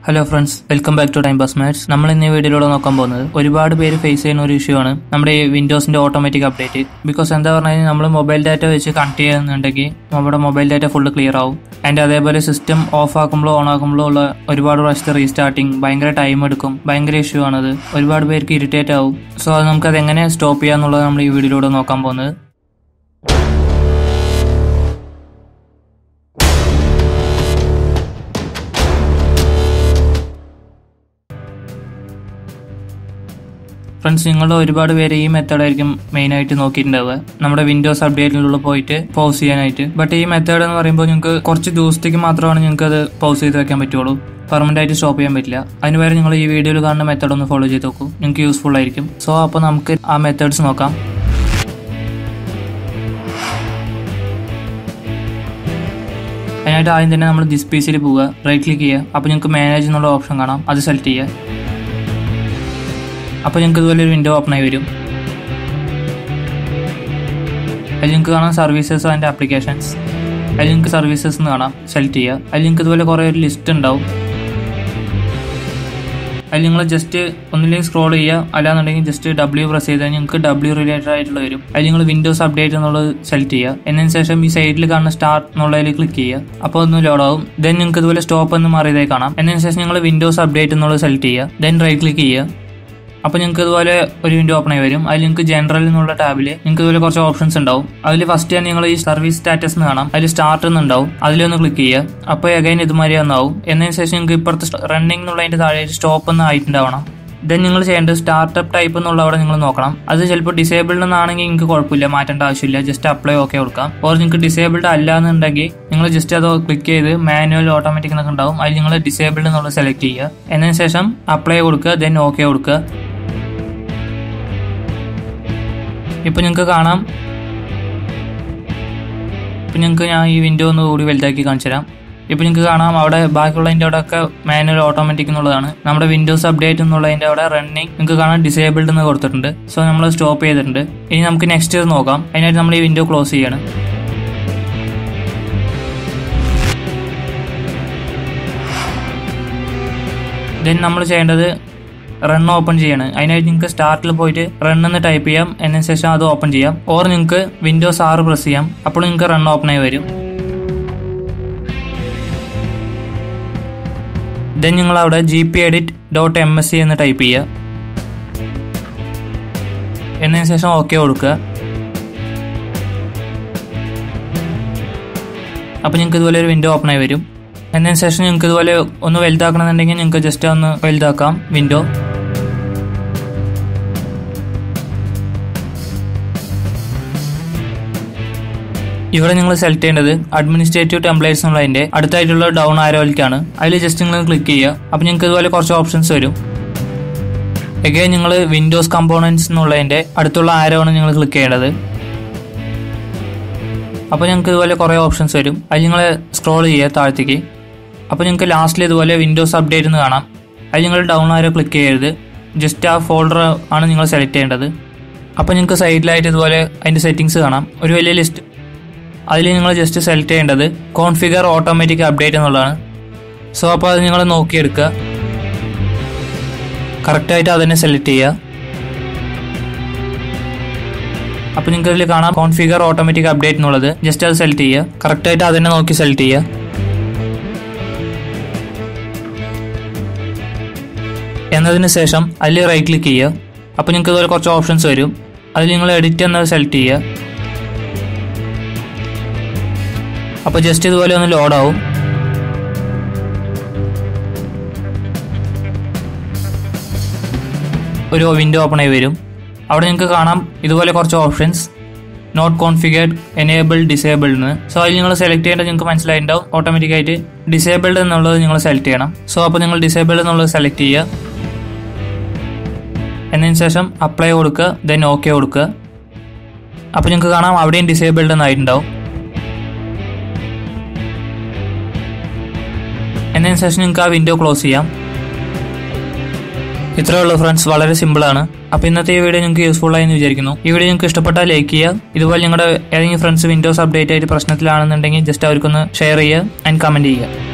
hello friends welcome back to time pass maths നമ്മൾ ഇന്ന് ഈ വീഡിയോയിലൂടെ നോക്കാൻ പോകുന്നത് ഒരുപാട് പേര് ഫേസ് ചെയ്യുന്ന ഒരു ഇഷ്യൂ ആണ് നമ്മുടെ ഈ വിൻഡോസിന്റെ ഓട്ടോമാറ്റിക് അപ്ഡേറ്റ് ബിക്കോസ് എന്താ പറഞ്ഞു കഴിഞ്ഞാൽ നമ്മൾ മൊബൈൽ ഡാറ്റ വെച്ച് കണക്ട് ചെയ്യുന്നുണ്ടെങ്കിൽ നമ്മുടെ മൊബൈൽ ഡാറ്റ ഫുള്ള് ക്ലിയർ ആവും ആൻഡ് അതേപോലെ സിസ്റ്റം ഓഫ് ആക്കുമ്പോഴോ ഓൺ ആക്കുമ്പോഴോ ഉള്ള ഒരുപാട് പ്രാവശ്യത്തെ റീസ്റ്റാർട്ടിങ് ഭയങ്കര ടൈം എടുക്കും ഭയങ്കര ഇഷ്യൂ ആണത് ഒരുപാട് പേർക്ക് ഇറിറ്റേറ്റ് ആവും സോ അത് നമുക്ക് അത് എങ്ങനെ സ്റ്റോപ്പ് ചെയ്യാന്നുള്ളത് നമ്മൾ ഈ വീഡിയോയിലൂടെ നോക്കാൻ പോകുന്നത് ഫ്രണ്ട്സ് നിങ്ങളുടെ ഒരുപാട് പേര് ഈ മെത്തേഡായിരിക്കും മെയിൻ ആയിട്ട് നോക്കിയിട്ടുണ്ടാവുക നമ്മുടെ വിൻഡോസ് അപ്ഡേറ്റിലുള്ള പോയിട്ട് പൗസ് ചെയ്യാനായിട്ട് ബട്ട് ഈ മെത്തേഡ് എന്ന് പറയുമ്പോൾ നിങ്ങൾക്ക് കുറച്ച് ദിവസത്തേക്ക് മാത്രമാണ് നിങ്ങൾക്ക് അത് പൗസ് ചെയ്ത് വെക്കാൻ പറ്റുള്ളൂ പെർമനന്റ് ആയിട്ട് സ്റ്റോപ്പ് ചെയ്യാൻ പറ്റില്ല അതിന് പകരം നിങ്ങൾ ഈ വീഡിയോയിൽ കാണുന്ന മെത്തേഡ് ഒന്ന് ഫോളോ ചെയ്ത് നോക്കൂ നിങ്ങൾക്ക് യൂസ്ഫുൾ ആയിരിക്കും സോ അപ്പോൾ നമുക്ക് ആ മെത്തേഡ്സ് നോക്കാം അതിനായിട്ട് ആദ്യം തന്നെ നമ്മൾ ദിസ് പീസിൽ പോവുക റൈറ്റ് ക്ലിക്ക് ചെയ്യുക അപ്പോൾ നിങ്ങൾക്ക് മാനേജ് എന്നുള്ള ഓപ്ഷൻ കാണാം അത് സെലക്ട് ചെയ്യുക അപ്പോൾ നിങ്ങൾക്ക് ഇതുപോലെ ഒരു വിൻഡോ ഓപ്പൺ ആയി വരും അതിൽ നിങ്ങൾക്ക് കാണാം സർവീസസ് ആൻഡ് ആപ്ലിക്കേഷൻസ് അതിൽ നിങ്ങൾക്ക് സർവീസസ് എന്ന് കാണാം സെലക്ട് ചെയ്യുക അതിൽ നിങ്ങൾക്ക് ഇതുപോലെ കുറേ ഒരു ലിസ്റ്റ് ഉണ്ടാവും അതിൽ നിങ്ങൾ ജസ്റ്റ് ഒന്നില്ലെങ്കിൽ സ്ക്രോൾ ചെയ്യുക അല്ലാന്നുണ്ടെങ്കിൽ ജസ്റ്റ് ഡബ്ല്യൂ പ്രസ് ചെയ്താൽ നിങ്ങൾക്ക് ഡബ്ല്യൂ റിലേറ്റഡ് ആയിട്ടുള്ള വരും അതിൽ നിങ്ങൾ വിൻഡോസ് അപ്ഡേറ്റ് എന്നുള്ളത് സെലക്ട് ചെയ്യുക എന്നതിന് ശേഷം ഈ സൈഡിൽ കാണുന്ന സ്റ്റാർട്ട് എന്നുള്ളതിൽ ക്ലിക്ക് ചെയ്യുക അപ്പോൾ ഒന്ന് ലോഡ് ആവും ദെൻ നിങ്ങൾക്ക് ഇതുപോലെ സ്റ്റോപ്പ് എന്ന് മാറിയതായി കാണാം എന്നതിന് ശേഷം നിങ്ങൾ വിൻഡോസ് അപ്ഡേറ്റ് എന്നുള്ളത് സെലക്ട് ചെയ്യുക ദെൻ റൈറ്റ് ക്ലിക്ക് ചെയ്യുക അപ്പോൾ നിങ്ങൾക്ക് ഇതുപോലെ ഒരു വിൻഡോ ഓപ്പൺ ആയി വരും അതിൽ നിങ്ങൾക്ക് ജനറൽ എന്നുള്ള ടാബിൽ നിങ്ങൾക്ക് ഇതുപോലെ കുറച്ച് ഓപ്ഷൻസ് ഉണ്ടാവും അതിൽ ഫസ്റ്റ് തന്നെ നിങ്ങൾ ഈ സർവീസ് സ്റ്റാറ്റസ് എന്ന് കാണാം അതിൽ സ്റ്റാർട്ട് എന്നുണ്ടാവും അതിലൊന്ന് ക്ലിക്ക് ചെയ്യുക അപ്പോൾ അഗൈൻ ഇതുമാതിരി ഒന്നാവും എന്നതിന് ശേഷം നിങ്ങൾക്ക് ഇപ്പുറത്ത് റണ്ണിംഗ് എന്നുള്ളതിൻ്റെ താഴെ സ്റ്റോപ്പ് എന്ന് ആയിട്ടുണ്ടാവണം ദെൻ നിങ്ങൾ ചെയ്യേണ്ടത് സ്റ്റാർട്ടപ്പ് ടൈപ്പ് എന്നുള്ള അവിടെ നിങ്ങൾ നോക്കണം അത് ചിലപ്പോൾ ഡിസേബിൾഡ് എന്നാണെങ്കിൽ നിങ്ങൾക്ക് കുഴപ്പമില്ല മാറ്റേണ്ട ആവശ്യമില്ല ജസ്റ്റ് അപ്ലൈ ഓക്കെ കൊടുക്കാം ഓർ നിങ്ങൾക്ക് ഡിസേബിൾഡ് അല്ല എന്നുണ്ടെങ്കിൽ നിങ്ങൾ ജസ്റ്റ് അത് ക്ലിക്ക് ചെയ്ത് മാനുവൽ ഓട്ടോമാറ്റിക് എന്നൊക്കെ ഉണ്ടാവും അതിൽ നിങ്ങൾ ഡിസേബിൾഡ് എന്നുള്ളത് സെലക്ട് ചെയ്യുക എന്നതിന് ശേഷം അപ്ലൈ കൊടുക്കുക ദെൻ ഓക്കെ കൊടുക്കുക ഇപ്പൊ നിങ്ങൾക്ക് കാണാം ഇപ്പൊ നിങ്ങൾക്ക് ഞാൻ ഈ വിൻഡോ ഒന്ന് കൂടി വലുതാക്കി കാണിച്ചു തരാം ഇപ്പൊ നിങ്ങൾക്ക് കാണാം അവിടെ ബാക്കിയുള്ളതിന്റെ അവിടെ ഒക്കെ മാനുവൽ ഓട്ടോമാറ്റിക് എന്നുള്ളതാണ് നമ്മുടെ വിൻഡോസ് അപ്ഡേറ്റ് എന്നുള്ളതിന്റെ അവിടെ റണ്ണിങ് നിങ്ങൾക്ക് കാണാൻ ഡിസേബിൾഡ് എന്ന് കൊടുത്തിട്ടുണ്ട് സോ നമ്മൾ സ്റ്റോപ്പ് ചെയ്തിട്ടുണ്ട് ഇനി നമുക്ക് നെക്സ്റ്റ് നോക്കാം അതിനായിട്ട് നമ്മൾ ഈ വിൻഡോ ക്ലോസ് ചെയ്യണം ദെൻ നമ്മൾ ചെയ്യേണ്ടത് റൺ ഓപ്പൺ ചെയ്യാണ് അതിനായിട്ട് നിങ്ങൾക്ക് സ്റ്റാർട്ടിൽ പോയിട്ട് റൺ എന്ന് ടൈപ്പ് ചെയ്യാം എന്നതിന് ശേഷം അത് ഓപ്പൺ ചെയ്യാം ഓർ നിങ്ങൾക്ക് വിൻഡോസ് ആറ് പ്രസ് ചെയ്യാം അപ്പോൾ നിങ്ങൾക്ക് റൺ ഓപ്പൺ ആയി വരും ദെൻ നിങ്ങൾ അവിടെ G P edit dot M S C എന്ന് ടൈപ്പ് ചെയ്യുക എന്നതിന് ശേഷം ഓക്കെ കൊടുക്കുക അപ്പോൾ നിങ്ങൾക്ക് ഇതുപോലെ ഒരു വിൻഡോ ഓപ്പൺ ആയി വരും എന്നതിന് ശേഷം നിങ്ങൾക്ക് ഇതുപോലെ ഒന്ന് വലുതാക്കണമെന്നുണ്ടെങ്കിൽ നിങ്ങൾക്ക് ജസ്റ്റ് ഒന്ന് വലുതാക്കാം വിൻഡോ ഇവിടെ നിങ്ങൾ സെലക്ട് ചെയ്യേണ്ടത് അഡ്മിനിസ്ട്രേറ്റീവ് ടെംപ്ലേറ്റ്സ് എന്നുള്ളതിന്റെ അടുത്തായിട്ടുള്ള ഡൗൺ ആരോയിലേക്കാണ് അതിൽ ജസ്റ്റ് നിങ്ങൾ ക്ലിക്ക് ചെയ്യുക അപ്പോൾ നിങ്ങൾക്ക് ഇതുപോലെ കുറച്ച് ഓപ്ഷൻസ് വരും എഗൈൻ നിങ്ങൾ വിൻഡോസ് കമ്പോണൻസ് എന്നുള്ളതിന്റെ അടുത്തുള്ള ആരോ ആണ് നിങ്ങൾ ക്ലിക്ക് ചെയ്യേണ്ടത് അപ്പോൾ നിങ്ങൾക്ക് ഇതുപോലെ കുറേ ഓപ്ഷൻസ് വരും അതിൽ നിങ്ങൾ സ്ക്രോൾ ചെയ്യുക താഴത്തേക്ക് അപ്പോൾ നിങ്ങൾക്ക് ലാസ്റ്റിൽ ഇതുപോലെ വിൻഡോസ് അപ്ഡേറ്റ് എന്ന് കാണാം അതിൽ നിങ്ങൾ ഡൗൺ ആരോ ക്ലിക്ക് ചെയ്യരുത് ജസ്റ്റ് ആ ഫോൾഡർ ആണ് നിങ്ങൾ സെലക്ട് ചെയ്യേണ്ടത് അപ്പോൾ നിങ്ങൾക്ക് സൈഡിലായിട്ട് ഇതുപോലെ അതിൻ്റെ സെറ്റിങ്സ് കാണാം ഒരു വലിയ ലിസ്റ്റ് അതിൽ നിങ്ങൾ ജസ്റ്റ് സെലക്ട് ചെയ്യേണ്ടത് കോൺഫിഗർ ഓട്ടോമാറ്റിക് അപ്ഡേറ്റ് എന്നുള്ളതാണ് സോ അപ്പോൾ അത് നിങ്ങൾ നോക്കിയെടുക്കുക കറക്റ്റായിട്ട് അതിനെ സെലക്ട് ചെയ്യുക അപ്പോൾ നിങ്ങൾക്ക് ഇതിൽ കാണാം കോൺഫിഗർ ഓട്ടോമാറ്റിക് അപ്ഡേറ്റ് എന്നുള്ളത് ജസ്റ്റ് അത് സെലക്ട് ചെയ്യുക കറക്റ്റായിട്ട് അതിനെ നോക്കി സെലക്ട് ചെയ്യുക എന്നതിന് ശേഷം അതിൽ റൈറ്റ് ക്ലിക്ക് ചെയ്യുക അപ്പോൾ നിങ്ങൾക്ക് ഇതുപോലെ കുറച്ച് ഓപ്ഷൻസ് വരും അതിൽ നിങ്ങൾ എഡിറ്റ് എന്നത് സെലക്ട് ചെയ്യുക അപ്പോൾ ജസ്റ്റ് ഇതുപോലെ ഒന്ന് ലോഡ് ആവും ഒരു വിൻഡോ ഓപ്പൺ ആയി വരും അവിടെ നിങ്ങൾക്ക് കാണാം ഇതുപോലെ കുറച്ച് options not configured enabled disabled എന്ന് സോ അതിൽ നിങ്ങൾ സെലക്ട് ചെയ്യേണ്ടത് നിങ്ങൾക്ക് മനസ്സിലായിട്ടുണ്ടാവും ഓട്ടോമാറ്റിക്കായിട്ട് ഡിസേബിൾഡ് എന്നുള്ളത് നിങ്ങൾ സെലക്ട് ചെയ്യണം സോ അപ്പോൾ നിങ്ങൾ ഡിസേബിൾഡ് എന്നുള്ളത് സെലക്ട് ചെയ്യുക എന്നതിന് ശേഷം അപ്ലൈ കൊടുക്കുക ദെൻ ഓക്കെ കൊടുക്കുക അപ്പോൾ നിങ്ങൾക്ക് കാണാം അവിടെയും ഡിസേബിൾഡ് എന്നായിട്ടുണ്ടാവും എന്നതിന് ശേഷം നിങ്ങൾക്ക് ആ വിൻഡോ ക്ലോസ് ചെയ്യാം ഇത്രേ ഉള്ളൂ ഫ്രണ്ട്സ് വളരെ സിമ്പിൾ ആണ് അപ്പോൾ ഇന്നത്തെ ഈ വീഡിയോ നിങ്ങൾക്ക് യൂസ്ഫുൾ ആയി എന്ന് വിചാരിക്കുന്നു ഈ വീഡിയോ നിങ്ങൾക്ക് ഇഷ്ടപ്പെട്ടാൽ ലൈക്ക് ചെയ്യുക ഇതുപോലെ നിങ്ങളുടെ ഏതെങ്കിലും ഫ്രണ്ട്സ് വിൻഡോസ് അപ്ഡേറ്റ് ആയിട്ട് പ്രശ്നത്തിലാണെന്നുണ്ടെങ്കിൽ ജസ്റ്റ് അവർക്കൊന്ന് ഷെയർ ചെയ്യുക ആൻഡ് കമന്റ് ചെയ്യുക